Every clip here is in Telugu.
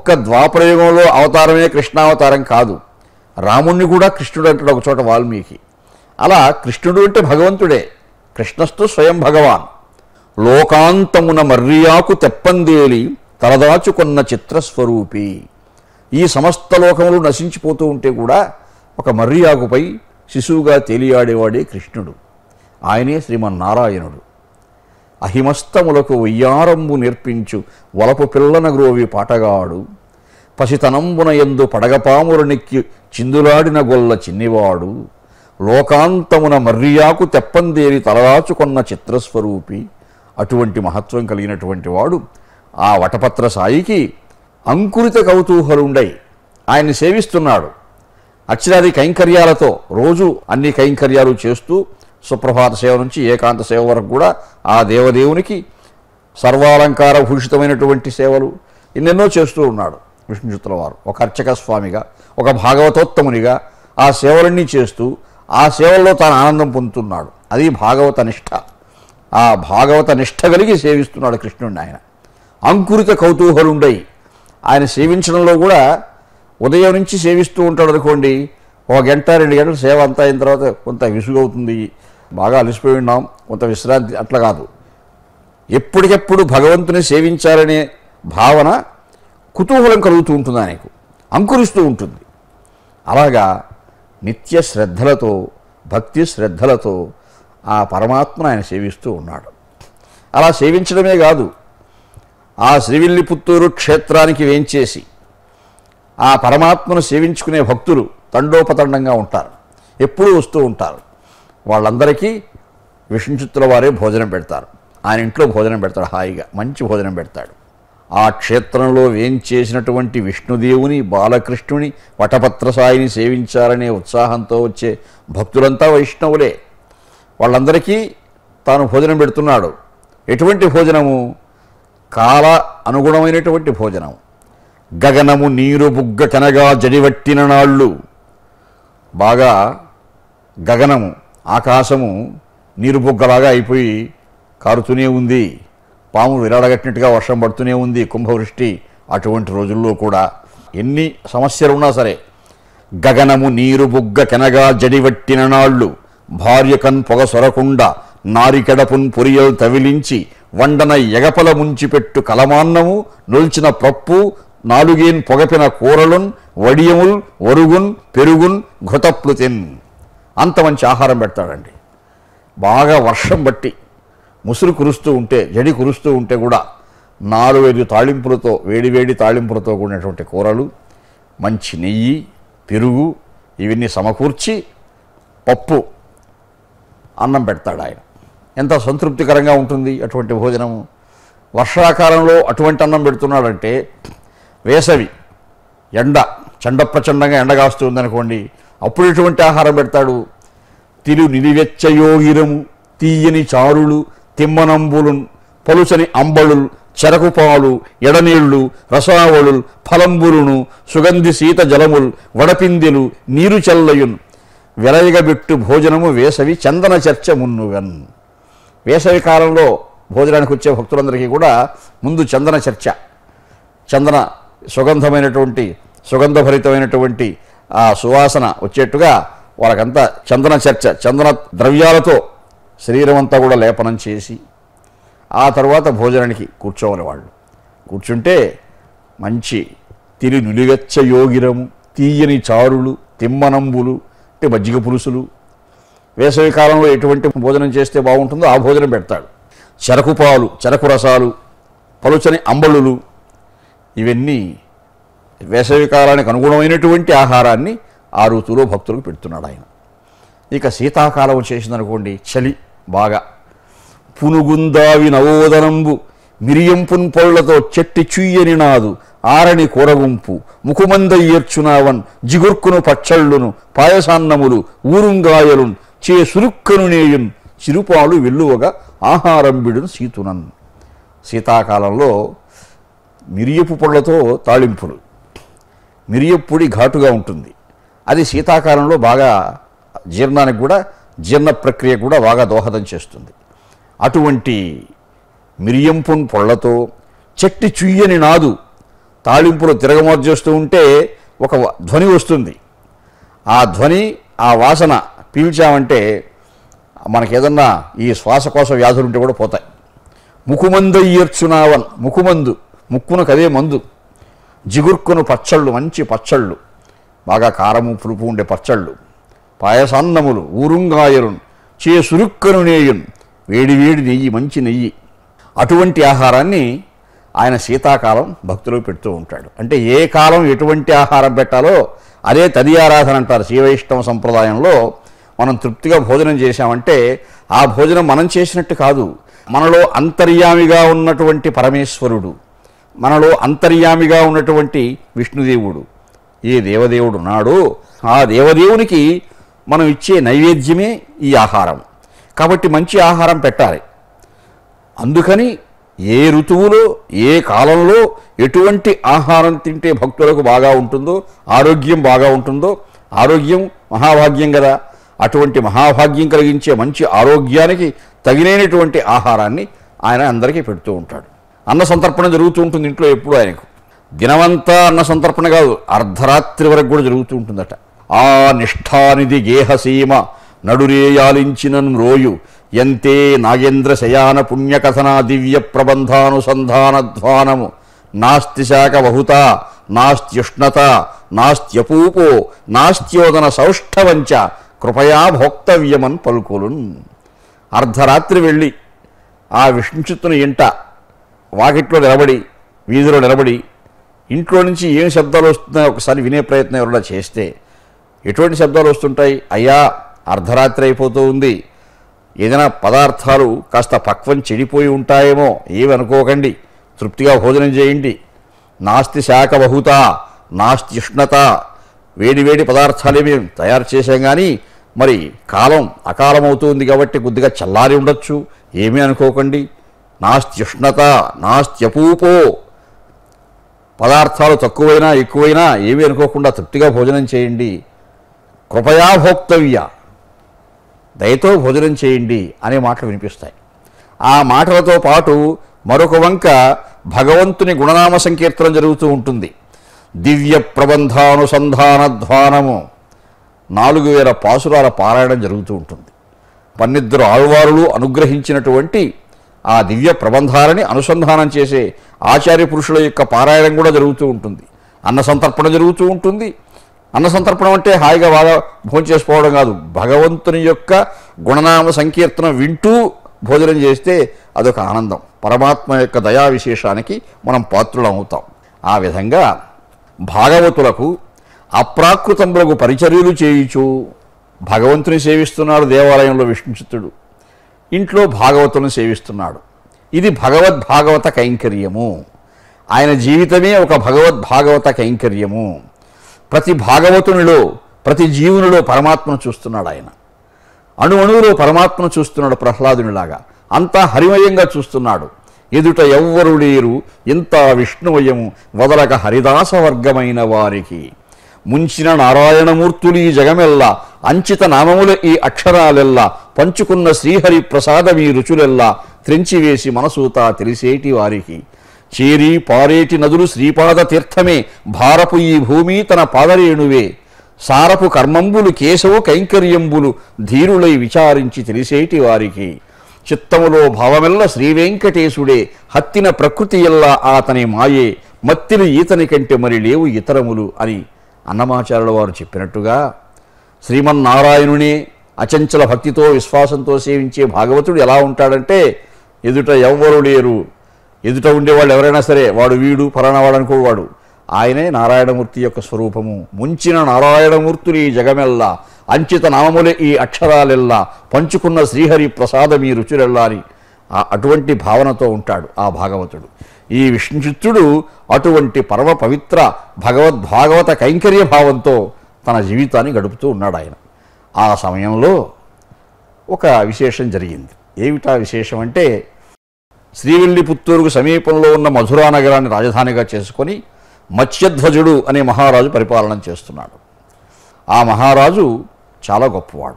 ఒక్క ద్వాపరయుగంలో అవతారమే కృష్ణావతారం కాదు రాముణ్ణి కూడా కృష్ణుడు అంటాడు ఒక చోట వాల్మీకి అలా కృష్ణుడు అంటే భగవంతుడే కృష్ణస్తు స్వయం భగవాన్ లోకాంతమున మర్రియాకు తెప్పందేలి తలదాచుకున్న చిత్రస్వరూపి ఈ సమస్త లోకములు నశించిపోతూ ఉంటే కూడా ఒక మర్రియాకుపై శిశువుగా తేలియాడేవాడే కృష్ణుడు ఆయనే శ్రీమన్నారాయణుడు అహిమస్తములకు వయ్యారంబు నేర్పించు వలపు పిల్లన గ్రోవి పాటగాడు పసితనంబున ఎందు పడగపామురనిక్కి చిందులాడిన గొల్ల చిన్నివాడు లోకాంతమున మర్రియాకు తెప్పందేరి తలదాచుకున్న చిత్రస్వరూపి అటువంటి మహత్వం కలిగినటువంటి వాడు ఆ వటపత్ర సాయికి అంకురిత కౌతూహలుండై ఆయన్ని సేవిస్తున్నాడు అక్షరాది కైంకర్యాలతో రోజు అన్ని కైంకర్యాలు చేస్తూ సుప్రభాత సేవ నుంచి ఏకాంత సేవ వరకు కూడా ఆ దేవదేవునికి సర్వాలంకార భూషితమైనటువంటి సేవలు ఎన్నెన్నో చేస్తూ ఉన్నాడు విష్ణుచిత్తుల వారు ఒక అర్చక స్వామిగా ఒక భాగవతోత్తమునిగా ఆ సేవలన్నీ చేస్తూ ఆ సేవల్లో తాను ఆనందం పొందుతున్నాడు అది భాగవత నిష్ఠ ఆ భాగవత నిష్ఠ కలిగి సేవిస్తున్నాడు కృష్ణుడిని ఆయన అంకురిత కౌతూహలుండై ఆయన సేవించడంలో కూడా ఉదయం నుంచి సేవిస్తూ ఉంటాడు అనుకోండి ఒక గంట రెండు గంటలు సేవ అంతా అయిన తర్వాత కొంత విసుగవుతుంది బాగా అలసిపోయి ఉన్నాం కొంత విశ్రాంతి అట్లా కాదు ఎప్పటికెప్పుడు భగవంతుని సేవించాలనే భావన కుతూహలం కలుగుతూ ఉంటుంది ఆయనకు అంకురిస్తూ ఉంటుంది అలాగా నిత్య శ్రద్ధలతో భక్తి శ్రద్ధలతో ఆ పరమాత్మను ఆయన సేవిస్తూ ఉన్నాడు అలా సేవించడమే కాదు ఆ శ్రీవిల్లిపుత్తూరు క్షేత్రానికి వేంచేసి ఆ పరమాత్మను సేవించుకునే భక్తులు తండోపతండంగా ఉంటారు ఎప్పుడూ వస్తూ ఉంటారు వాళ్ళందరికీ విష్ణుచిత్తుల వారే భోజనం పెడతారు ఆయన ఇంట్లో భోజనం పెడతాడు హాయిగా మంచి భోజనం పెడతాడు ఆ క్షేత్రంలో వేంచేసినటువంటి విష్ణుదేవుని బాలకృష్ణుని వటపత్ర సాయిని సేవించాలనే ఉత్సాహంతో వచ్చే భక్తులంతా వైష్ణవులే వాళ్ళందరికీ తాను భోజనం పెడుతున్నాడు ఎటువంటి భోజనము కాల అనుగుణమైనటువంటి భోజనం గగనము నీరు బుగ్గ కనగా జడివట్టిన నాళ్ళు బాగా గగనము ఆకాశము నీరు బుగ్గలాగా అయిపోయి కారుతూనే ఉంది పాము విరాడగట్టినట్టుగా వర్షం పడుతూనే ఉంది కుంభవృష్టి అటువంటి రోజుల్లో కూడా ఎన్ని సమస్యలు ఉన్నా సరే గగనము నీరు బుగ్గ కెనగా జడివట్టిన నాళ్ళు భార్యకన్ పొగ సొరకుండా నారికెడపున్ పొరియల్ తవిలించి వండన ఎగపల ముంచిపెట్టు కలమాన్నము నొల్చిన పప్పు నాలుగేన్ పొగపిన కూరలున్ వడియముల్ వరుగున్ పెరుగున్ ఘృతప్లుతిన్ అంత మంచి ఆహారం పెడతాడండి బాగా వర్షం బట్టి ముసురు కురుస్తూ ఉంటే జడి కురుస్తూ ఉంటే కూడా నాలుగైదు తాళింపులతో వేడివేడి తాళింపులతో కూడినటువంటి కూరలు మంచి నెయ్యి పెరుగు ఇవన్నీ సమకూర్చి పప్పు అన్నం పెడతాడు ఆయన ఎంత సంతృప్తికరంగా ఉంటుంది అటువంటి భోజనము వర్షాకాలంలో అటువంటి అన్నం పెడుతున్నాడంటే వేసవి ఎండ చండప్రచండంగా ఎండ కాస్తూ ఉందనుకోండి అప్పుడు ఎటువంటి ఆహారం పెడతాడు తిరు నిలివెచ్చయోగిరము తీయని చారులు తిమ్మనంబులు పలుచని అంబళులు చెరకు పాలు ఎడనీళ్లు రసావళులు ఫలంబులును సుగంధి శీత జలములు వడపిందెలు నీరు చల్లయున్ వెలయగబెట్టు భోజనము వేసవి చందన చర్చ మున్నుగన్ వేసవి కాలంలో భోజనానికి వచ్చే భక్తులందరికీ కూడా ముందు చందన చర్చ చందన సుగంధమైనటువంటి సుగంధభరితమైనటువంటి ఆ సువాసన వచ్చేట్టుగా వాళ్ళకంతా చందన చర్చ చందన ద్రవ్యాలతో శరీరం అంతా కూడా లేపనం చేసి ఆ తర్వాత భోజనానికి కూర్చోవాలి వాళ్ళు కూర్చుంటే మంచి తిరి నులివెచ్చ యోగిరము తీయని చారులు తిమ్మనంబులు అంటే మజ్జిగ పులుసులు వేసవి కాలంలో ఎటువంటి భోజనం చేస్తే బాగుంటుందో ఆ భోజనం పెడతాడు చెరకు పాలు చెరకు రసాలు పలుచని అంబళులు ఇవన్నీ వేసవి కాలానికి అనుగుణమైనటువంటి ఆహారాన్ని ఆ ఋతువులో భక్తులకు పెడుతున్నాడు ఆయన ఇక శీతాకాలం చేసిందనుకోండి చలి బాగా పునుగుందావి నవోదనంబు మిరియంపున్ పొళ్లతో చెట్టి చుయ్యని నాదు ఆరని కూరగుంపు ముకుమంద ఏర్చునావన్ జిగుర్కును పచ్చళ్ళును పాయసాన్నములు ఊరుంగాయలున్ చే సురుక్కను నేయున్ చిరుపాలు వెల్లువగా ఆహారం బిడును సీతునన్ శీతాకాలంలో మిరియపు పొళ్లతో తాళింపులు మిరియప్పొడి ఘాటుగా ఉంటుంది అది శీతాకాలంలో బాగా జీర్ణానికి కూడా జీర్ణ ప్రక్రియ కూడా బాగా దోహదం చేస్తుంది అటువంటి మిరియంపున్ పొళ్లతో చెట్టి చుయ్యని నాదు తాళింపులు తిరగమోర్చేస్తూ ఉంటే ఒక వ- ధ్వని వస్తుంది ఆ ధ్వని ఆ వాసన పీల్చామంటే మనకేదన్నా ఈ శ్వాసకోశ వ్యాధులు ఉంటే కూడా పోతాయి ముకుమందు ఈర్చునావన్ ముకుమందు ముక్కునకు అదే మందు జిగుర్కును పచ్చళ్ళు మంచి పచ్చళ్ళు బాగా కారము పులుపు ఉండే పచ్చళ్ళు పాయసాన్నములు ఊరుంగాయరున్ చే సురుక్కను నేయున్ వేడి వేడి నెయ్యి మంచి నెయ్యి అటువంటి ఆహారాన్ని ఆయన శీతాకాలం భక్తులకు పెడుతూ ఉంటాడు అంటే ఏ కాలం ఎటువంటి ఆహారం పెట్టాలో అదే తది ఆరాధన అంటారు శ్రీవైష్ణవ సంప్రదాయంలో మనం తృప్తిగా భోజనం చేశామంటే ఆ భోజనం మనం చేసినట్టు కాదు మనలో అంతర్యామిగా ఉన్నటువంటి పరమేశ్వరుడు మనలో అంతర్యామిగా ఉన్నటువంటి విష్ణుదేవుడు ఏ దేవదేవుడు ఉన్నాడో ఆ దేవదేవునికి మనం ఇచ్చే నైవేద్యమే ఈ ఆహారం కాబట్టి మంచి ఆహారం పెట్టాలి అందుకని ఏ ఋతువులో ఏ కాలంలో ఎటువంటి ఆహారం తింటే భక్తులకు బాగా ఉంటుందో ఆరోగ్యం బాగా ఉంటుందో ఆరోగ్యం మహాభాగ్యం కదా అటువంటి మహాభాగ్యం కలిగించే మంచి ఆరోగ్యానికి తగినైనటువంటి ఆహారాన్ని ఆయన అందరికీ పెడుతూ ఉంటాడు అన్న సంతర్పణ జరుగుతూ ఉంటుంది ఇంట్లో ఎప్పుడు ఆయనకు దినమంతా అన్న సంతర్పణ కాదు అర్ధరాత్రి వరకు కూడా జరుగుతూ ఉంటుందట ఆ నిష్ఠానిధి గేహసీమ నడురేయాలించిన రోయు ఎంతే నాగేంద్ర శయాన పుణ్యకథనా దివ్య ప్రబంధానుసంధాన ధ్వానము నాస్తి శాఖ బహుత నాస్త్యుష్ణత నాస్త్యపూపో నాస్త్యోదన సౌష్ఠవంచ కృపయా భోక్తవ్యమన్ పలుకులున్ అర్ధరాత్రి వెళ్ళి ఆ విష్ణుచిత్తుని ఇంట వాకిట్లో నిలబడి వీధిలో నిలబడి ఇంట్లో నుంచి ఏం శబ్దాలు వస్తున్నాయో ఒకసారి వినే ప్రయత్నం ఎవరైనా చేస్తే ఎటువంటి శబ్దాలు వస్తుంటాయి అయ్యా అర్ధరాత్రి అయిపోతూ ఉంది ఏదైనా పదార్థాలు కాస్త పక్వం చెడిపోయి ఉంటాయేమో ఏమి అనుకోకండి తృప్తిగా భోజనం చేయండి నాస్తి శాఖ బహుత నాస్తి ఉష్ణత వేడి వేడి పదార్థాలే మేము తయారు చేశాం కానీ మరి కాలం అకాలం అవుతుంది కాబట్టి కొద్దిగా చల్లారి ఉండొచ్చు ఏమీ అనుకోకండి నాస్త్యుష్ణత నాస్త్యపూపో పదార్థాలు తక్కువైనా ఎక్కువైనా ఏమీ అనుకోకుండా తృప్తిగా భోజనం చేయండి కృపయా భోక్తవ్య దయతో భోజనం చేయండి అనే మాటలు వినిపిస్తాయి ఆ మాటలతో పాటు మరొక వంక భగవంతుని గుణనామ సంకీర్తనం జరుగుతూ ఉంటుంది దివ్య ప్రబంధానుసంధాన ధ్వానము నాలుగు వేల పాసురాల పారాయణం జరుగుతూ ఉంటుంది పన్నిద్దరు ఆళ్వారులు అనుగ్రహించినటువంటి ఆ దివ్య ప్రబంధాలని అనుసంధానం చేసే ఆచార్య పురుషుల యొక్క పారాయణం కూడా జరుగుతూ ఉంటుంది అన్న సంతర్పణ జరుగుతూ ఉంటుంది అన్న సంతర్పణం అంటే హాయిగా బాగా భోజనం చేసుకోవడం కాదు భగవంతుని యొక్క గుణనామ సంకీర్తనం వింటూ భోజనం చేస్తే అదొక ఆనందం పరమాత్మ యొక్క దయా విశేషానికి మనం పాత్రులం అవుతాం ఆ విధంగా భాగవతులకు అప్రాకృతములకు పరిచర్యలు చేయుచు భగవంతుని సేవిస్తున్నాడు దేవాలయంలో విష్ణుచిత్తుడు ఇంట్లో భాగవతులను సేవిస్తున్నాడు ఇది భగవద్భాగవత కైంకర్యము ఆయన జీవితమే ఒక భగవద్భాగవత కైంకర్యము ప్రతి భాగవతునిలో ప్రతి జీవునిలో పరమాత్మను చూస్తున్నాడు ఆయన అణు అణువులో పరమాత్మను చూస్తున్నాడు ప్రహ్లాదునిలాగా అంతా హరిమయంగా చూస్తున్నాడు ఎదుట ఎవ్వరు లేరు ఇంత విష్ణువయము వదలక హరిదాస వర్గమైన వారికి ముంచిన నారాయణమూర్తులు ఈ జగమెల్లా అంచిత నామముల ఈ అక్షరాలెల్లా పంచుకున్న శ్రీహరి ప్రసాదమీ రుచులెల్లా త్రెంచివేసి మనసూతా తెలిసేటి వారికి చేరి పారేటి నదులు శ్రీపాద తీర్థమే భారపు ఈ భూమి తన పాదరేణువే సారపు కర్మంబులు కేశవు కైంకర్యంబులు ధీరులై విచారించి తెలిసేటి వారికి చిత్తములో భావమెల్ల శ్రీవెంకటేశుడే హత్తిన ప్రకృతి ఎల్లా ఆతని మాయే మత్తిని ఈతని కంటే మరి లేవు ఇతరములు అని అన్నమాచార్యుల వారు చెప్పినట్టుగా శ్రీమన్నారాయణుని అచంచల భక్తితో విశ్వాసంతో సేవించే భాగవతుడు ఎలా ఉంటాడంటే ఎదుట ఎవ్వరు లేరు ఎదుట ఉండేవాళ్ళు ఎవరైనా సరే వాడు వీడు ఫలానా వాడు అనుకోవాడు ఆయనే నారాయణమూర్తి యొక్క స్వరూపము ముంచిన నారాయణమూర్తులు ఈ జగమెల్లా అంచిత నామములే ఈ అక్షరాలెల్లా పంచుకున్న శ్రీహరి ప్రసాదమీ రుచులెల్లా అని ఆ- అటువంటి భావనతో ఉంటాడు ఆ భాగవతుడు ఈ విష్ణుచిత్తుడు అటువంటి పరమ పవిత్ర భగవద్భాగవత కైంకర్య భావంతో తన జీవితాన్ని గడుపుతూ ఉన్నాడు ఆయన ఆ సమయంలో ఒక విశేషం జరిగింది ఏమిటా విశేషం అంటే శ్రీవిల్లిపుత్తూరుకు సమీపంలో ఉన్న మధురా నగరాన్ని రాజధానిగా చేసుకొని మత్స్యధ్వజుడు అనే మహారాజు పరిపాలన చేస్తున్నాడు ఆ మహారాజు చాలా గొప్పవాడు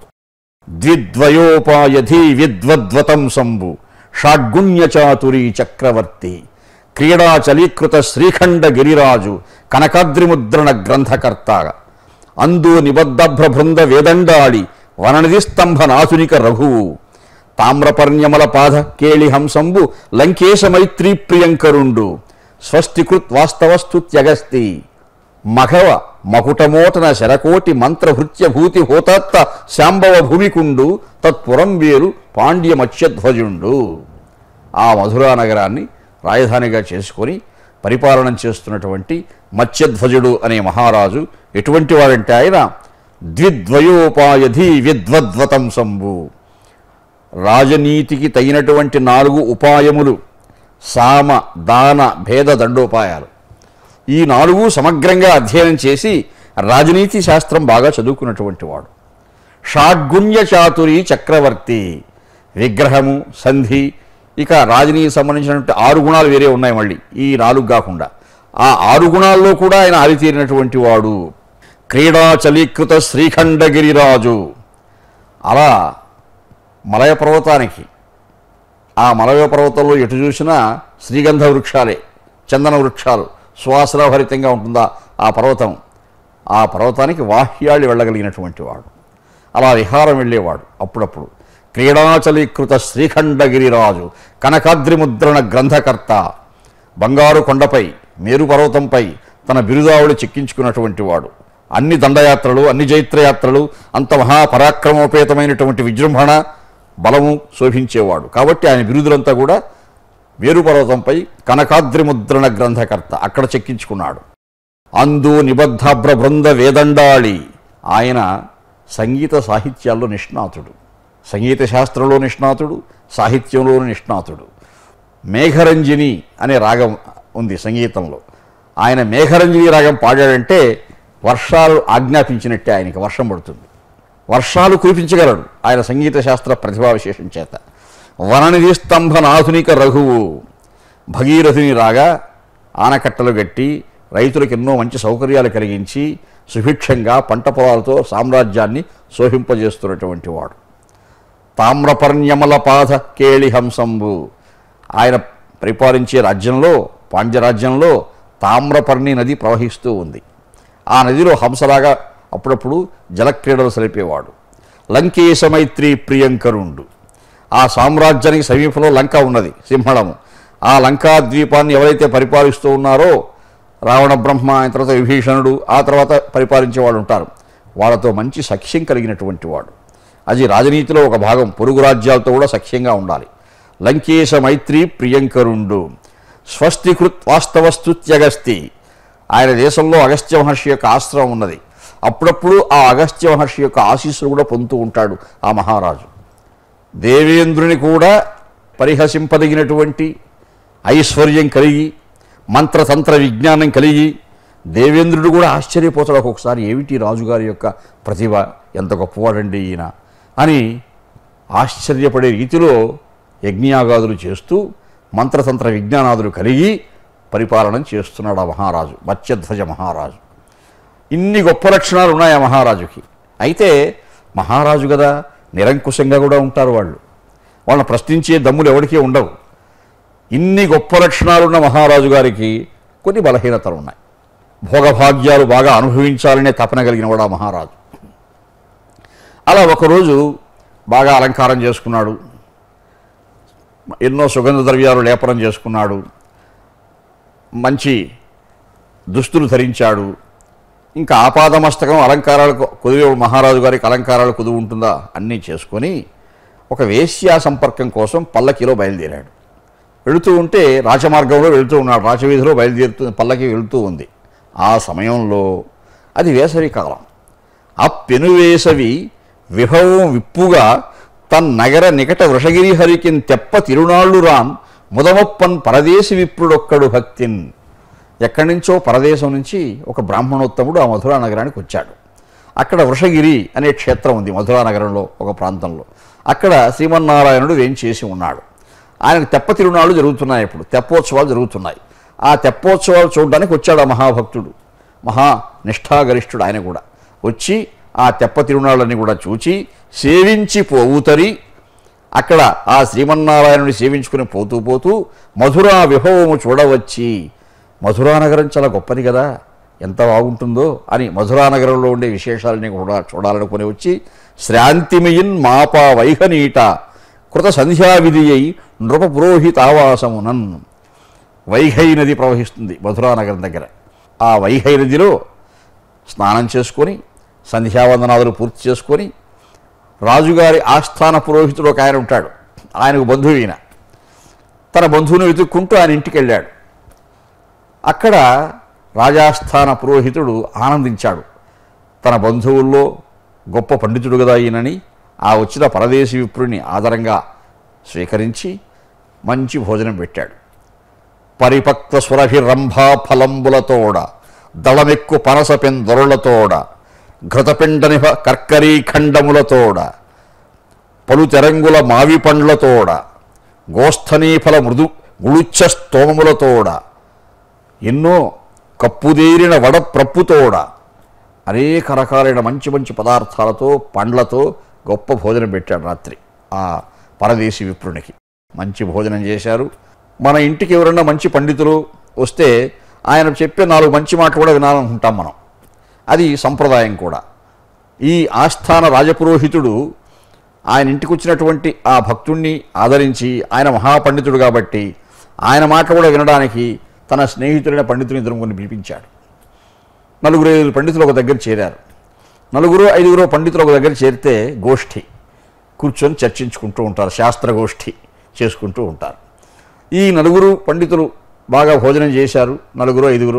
ద్విద్వయోపాయధి విద్వద్వతం సంబు షాడ్గుణ్య చాతురి చక్రవర్తి క్రీడా చలీకృత శ్రీఖండ గిరిరాజు కనకాద్రిముద్రణ గ్రంథకర్త అందు నిబద్ధభ్ర బృంద వేదండాళి వననిధి స్తంభ నాసునిక రఘువు తామ్రపర్ణ్యమల పాద కేళి హంసంబు లంకేశ మైత్రీ ప్రియంకరుండు స్వస్తికృత్ వాస్తవస్తుత్యగస్తి మఘవ మకుటమోటన శరకోటి మంత్రభృత్యభూతి హోతత్త శాంబవ భూమికుండు తత్పురం వేరు పాండ్యమత్స్యధ్వజుండు ఆ మధురా నగరాన్ని రాజధానిగా చేసుకొని పరిపాలన చేస్తున్నటువంటి మత్స్యధ్వజుడు అనే మహారాజు ఎటువంటి వాడంటే ఆయన ద్విద్వయోపాయధి విద్వద్వతం సంభు రాజనీతికి తగినటువంటి నాలుగు ఉపాయములు సామ దాన భేద దండోపాయాలు ఈ నాలుగు సమగ్రంగా అధ్యయనం చేసి రాజనీతి శాస్త్రం బాగా చదువుకున్నటువంటి వాడు షాడ్గుణ్య చాతురి చక్రవర్తి విగ్రహము సంధి ఇక రాజనీతికి సంబంధించినటువంటి ఆరు గుణాలు వేరే ఉన్నాయి మళ్ళీ ఈ నాలుగు కాకుండా ఆ ఆరు గుణాల్లో కూడా ఆయన ఆరితేరినటువంటి వాడు క్రీడా చలీకృత శ్రీఖండగిరిరాజు అలా మలయ పర్వతానికి ఆ మలయ పర్వతంలో ఎటు చూసినా శ్రీగంధ వృక్షాలే చందన వృక్షాలు సువాసనాభరితంగా ఉంటుందా ఆ పర్వతం ఆ పర్వతానికి వాహ్యాళి వెళ్ళగలిగినటువంటి వాడు అలా విహారం వెళ్ళేవాడు అప్పుడప్పుడు క్రీడాచలీకృత శ్రీఖండగిరిరాజు కనకాద్రి ముద్రణ గ్రంథకర్త బంగారు కొండపై మేరు పర్వతంపై తన బిరుదావులు చెక్కించుకున్నటువంటి వాడు అన్ని దండయాత్రలు అన్ని జైత్రయాత్రలు అంత మహాపరాక్రమోపేతమైనటువంటి విజృంభణ బలము శోభించేవాడు కాబట్టి ఆయన బిరుదులంతా కూడా మేరు పర్వతంపై కనకాద్రి ముద్రణ గ్రంథకర్త అక్కడ చెక్కించుకున్నాడు అందు నిబద్ధాభ్ర బృంద వేదండాళి ఆయన సంగీత సాహిత్యాల్లో నిష్ణాతుడు సంగీత శాస్త్రంలో నిష్ణాతుడు సాహిత్యంలో నిష్ణాతుడు మేఘరంజని అనే రాగం ఉంది సంగీతంలో ఆయన మేఘరంజని రాగం పాడాడంటే వర్షాలు ఆజ్ఞాపించినట్టే ఆయనకి వర్షం పడుతుంది వర్షాలు కురిపించగలడు ఆయన సంగీత శాస్త్ర ప్రతిభా విశేషం చేత వననిధి స్తంభనాధునిక రఘువు భగీరథుని రాగా ఆనకట్టలు గట్టి రైతులకు ఎన్నో మంచి సౌకర్యాలు కలిగించి సుభిక్షంగా పంట పొలాలతో సామ్రాజ్యాన్ని శోభింపజేస్తున్నటువంటి వాడు తామ్రపర్ణ్యమల పాద కేళి హంసంబు ఆయన పరిపాలించే రాజ్యంలో పాండ్యరాజ్యంలో తామ్రపర్ణి నది ప్రవహిస్తూ ఉంది ఆ నదిలో హంసలాగా అప్పుడప్పుడు జలక్రీడలు సలిపేవాడు లంకేశ మైత్రి ప్రియంకరుండు ఆ సామ్రాజ్యానికి సమీపంలో లంక ఉన్నది సింహళము ఆ లంకా ద్వీపాన్ని ఎవరైతే పరిపాలిస్తూ ఉన్నారో రావణ బ్రహ్మ ఆయన తర్వాత విభీషణుడు ఆ తర్వాత పరిపాలించే వాళ్ళు ఉంటారు వాళ్ళతో మంచి సఖ్యం కలిగినటువంటి వాడు అది రాజనీతిలో ఒక భాగం పొరుగు రాజ్యాలతో కూడా సఖ్యంగా ఉండాలి లంకేశ మైత్రి ప్రియంకరుండు స్వస్తికృత్ వాస్తవస్తుత్యగస్తి ఆయన దేశంలో అగస్త్య మహర్షి యొక్క ఆశ్రమం ఉన్నది అప్పుడప్పుడు ఆ అగస్త్య మహర్షి యొక్క ఆశీస్సులు కూడా పొందుతూ ఉంటాడు ఆ మహారాజు దేవేంద్రుని కూడా పరిహసింపదగినటువంటి ఐశ్వర్యం కలిగి మంత్రతంత్ర విజ్ఞానం కలిగి దేవేంద్రుడు కూడా ఆశ్చర్యపోతాడు ఒక్కొక్కసారి ఏమిటి రాజుగారి యొక్క ప్రతిభ ఎంత గొప్పవాడండి ఈయన అని ఆశ్చర్యపడే రీతిలో యజ్ఞయాగాదులు చేస్తూ మంత్రతంత్ర విజ్ఞానాదులు కలిగి పరిపాలన చేస్తున్నాడు ఆ మహారాజు మత్స్యధ్వజ మహారాజు ఇన్ని గొప్ప లక్షణాలు ఉన్నాయి ఆ మహారాజుకి అయితే మహారాజు కదా నిరంకుశంగా కూడా ఉంటారు వాళ్ళు వాళ్ళని ప్రశ్నించే దమ్ములు ఎవరికీ ఉండవు ఇన్ని గొప్ప లక్షణాలున్న మహారాజు గారికి కొన్ని బలహీనతలు ఉన్నాయి భోగభాగ్యాలు బాగా అనుభవించాలనే తపన కలిగిన వాడు ఆ మహారాజు అలా ఒకరోజు బాగా అలంకారం చేసుకున్నాడు ఎన్నో సుగంధ ద్రవ్యాలు లేపనం చేసుకున్నాడు మంచి దుస్తులు ధరించాడు ఇంకా ఆపాదమస్తకం అలంకారాలకు కుదివే మహారాజు గారికి అలంకారాలు కుదువు ఉంటుందా అన్నీ చేసుకొని ఒక వేశ్యా సంపర్కం కోసం పల్లకిలో బయలుదేరాడు వెళుతూ ఉంటే రాజమార్గంలో వెళుతూ ఉన్నాడు రాజవీధిలో బయలుదేరుతూ పల్లకి వెళుతూ ఉంది ఆ సమయంలో అది వేసవి కాలం ఆ పెనువేసవి విభవం విప్పుగా తన్ నగర నికట వృషగిరి హరికిన్ తెప్ప తిరునాళ్ళు రాన్ ముదమప్పన్ పరదేశి విప్రుడొక్కడు భక్తిన్ ఎక్కడి నుంచో పరదేశం నుంచి ఒక బ్రాహ్మణోత్తముడు ఆ మధురా నగరానికి వచ్చాడు అక్కడ వృషగిరి అనే క్షేత్రం ఉంది మధురా నగరంలో ఒక ప్రాంతంలో అక్కడ శ్రీమన్నారాయణుడు వేంచేసి ఉన్నాడు ఆయనకు తెప్ప తిరునాళ్ళు జరుగుతున్నాయి ఇప్పుడు తెప్పోత్సవాలు జరుగుతున్నాయి ఆ తెప్పోత్సవాలు చూడడానికి వచ్చాడు ఆ మహాభక్తుడు మహా నిష్ఠాగరిష్ఠుడు ఆయన కూడా వచ్చి ఆ తెప్ప తిరునాళ్ళని కూడా చూచి సేవించి పోవుతరి అక్కడ ఆ శ్రీమన్నారాయణుని సేవించుకుని పోతూ పోతూ మధురా విభవము చూడవచ్చి మధురానగరం చాలా గొప్పది కదా ఎంత బాగుంటుందో అని మధురానగరంలో ఉండే విశేషాలని కూడా చూడాలనుకుని వచ్చి శ్రాంతిమయిన్ మాప వైహనీట కృత సంధ్యావిధి అయి నృప పురోహితావాసమునన్ వైహై నది ప్రవహిస్తుంది మధురానగరం దగ్గర ఆ వైహై నదిలో స్నానం చేసుకొని సంధ్యావందనాదులు పూర్తి చేసుకొని రాజుగారి ఆస్థాన పురోహితుడు ఒక ఆయన ఉంటాడు ఆయనకు బంధువు ఈయన తన బంధువుని వెతుక్కుంటూ ఆయన ఇంటికి వెళ్ళాడు అక్కడ రాజాస్థాన పురోహితుడు ఆనందించాడు తన బంధువుల్లో గొప్ప పండితుడు కదా ఈయనని ఆ వచ్చిన పరదేశీ విప్రుని ఆదరంగా స్వీకరించి మంచి భోజనం పెట్టాడు పరిపక్వ సురభిరంభా ఫలంబులతోడ దళమెక్కు పనస పెందొరలతోడ ఘృతపిండనిభ కర్కరీ ఖండములతోడ పలు తెరంగుల మావి పండ్లతోడ గోస్థనీఫల మృదు గుళుచ్చ స్తోమములతోడ ఎన్నో కప్పుదేరిన వడ ప్రప్పుతోడ అనేక రకాలైన మంచి మంచి పదార్థాలతో పండ్లతో గొప్ప భోజనం పెట్టాడు రాత్రి ఆ పరదేశీ విప్రునికి మంచి భోజనం చేశారు మన ఇంటికి ఎవరన్నా మంచి పండితులు వస్తే ఆయన చెప్పే నాలుగు మంచి మాటలు కూడా వినాలనుకుంటాం మనం అది సంప్రదాయం కూడా ఈ ఆస్థాన రాజపురోహితుడు ఆయన ఇంటికి వచ్చినటువంటి ఆ భక్తుణ్ణి ఆదరించి ఆయన మహాపండితుడు కాబట్టి ఆయన మాట కూడా వినడానికి తన స్నేహితుడైన పండితుని ఇద్దరు కొన్ని పిలిపించాడు నలుగురు ఐదుగురు పండితులు ఒక దగ్గర చేరారు నలుగురు ఐదుగురు పండితులు ఒక దగ్గర చేరితే గోష్ఠి కూర్చొని చర్చించుకుంటూ ఉంటారు శాస్త్ర గోష్ఠి చేసుకుంటూ ఉంటారు ఈ నలుగురు పండితులు బాగా భోజనం చేశారు నలుగురు ఐదుగురు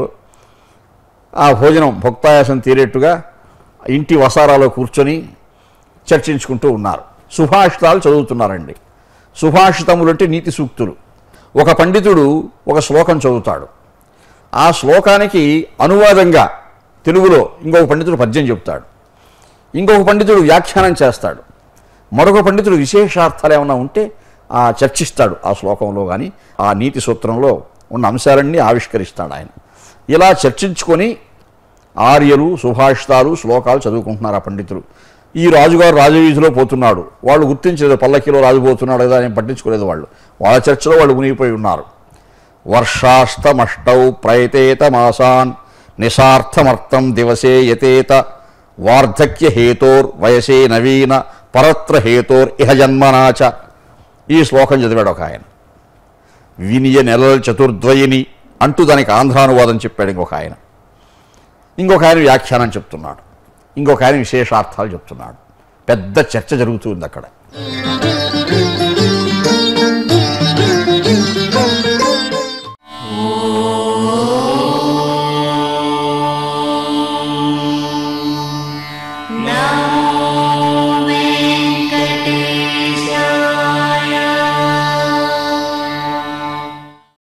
ఆ భోజనం భక్తాయాసం తీరేట్టుగా ఇంటి వసారాలో కూర్చొని చర్చించుకుంటూ ఉన్నారు సుభాషితాలు చదువుతున్నారండి సుభాషితములు అంటే నీతి సూక్తులు ఒక పండితుడు ఒక శ్లోకం చదువుతాడు ఆ శ్లోకానికి అనువాదంగా తెలుగులో ఇంకొక పండితుడు పద్యం చెప్తాడు ఇంకొక పండితుడు వ్యాఖ్యానం చేస్తాడు మరొక పండితుడు విశేషార్థాలు ఏమైనా ఉంటే ఆ చర్చిస్తాడు ఆ శ్లోకంలో కానీ ఆ నీతి సూత్రంలో ఉన్న అంశాలన్నీ ఆవిష్కరిస్తాడు ఆయన ఇలా చర్చించుకొని ఆర్యలు సుభాషితాలు శ్లోకాలు చదువుకుంటున్నారు ఆ పండితులు ఈ రాజుగారు రాజవీధిలో పోతున్నాడు వాళ్ళు గుర్తించలేదు పల్లకిలో రాజు పోతున్నాడు కదా అని పట్టించుకోలేదు వాళ్ళు వాళ్ళ చర్చలో వాళ్ళు మునిగిపోయి ఉన్నారు వర్షాస్తమష్టౌ ప్రయతేత మాసాన్ నిశార్థమర్థం దివసే యతేత వార్ధక్య హేతోర్ వయసే నవీన పరత్ర హేతోర్ ఇహ జన్మనాచ ఈ శ్లోకం చదివాడు ఒక ఆయన వినియ నెలల చతుర్ద్వయిని అంటూ దానికి ఆంధ్రానువాదం చెప్పాడు ఇంకొక ఆయన ఇంకొక ఆయన వ్యాఖ్యానం చెప్తున్నాడు ఇంకొక ఆయన విశేషార్థాలు చెప్తున్నాడు పెద్ద చర్చ జరుగుతుంది అక్కడ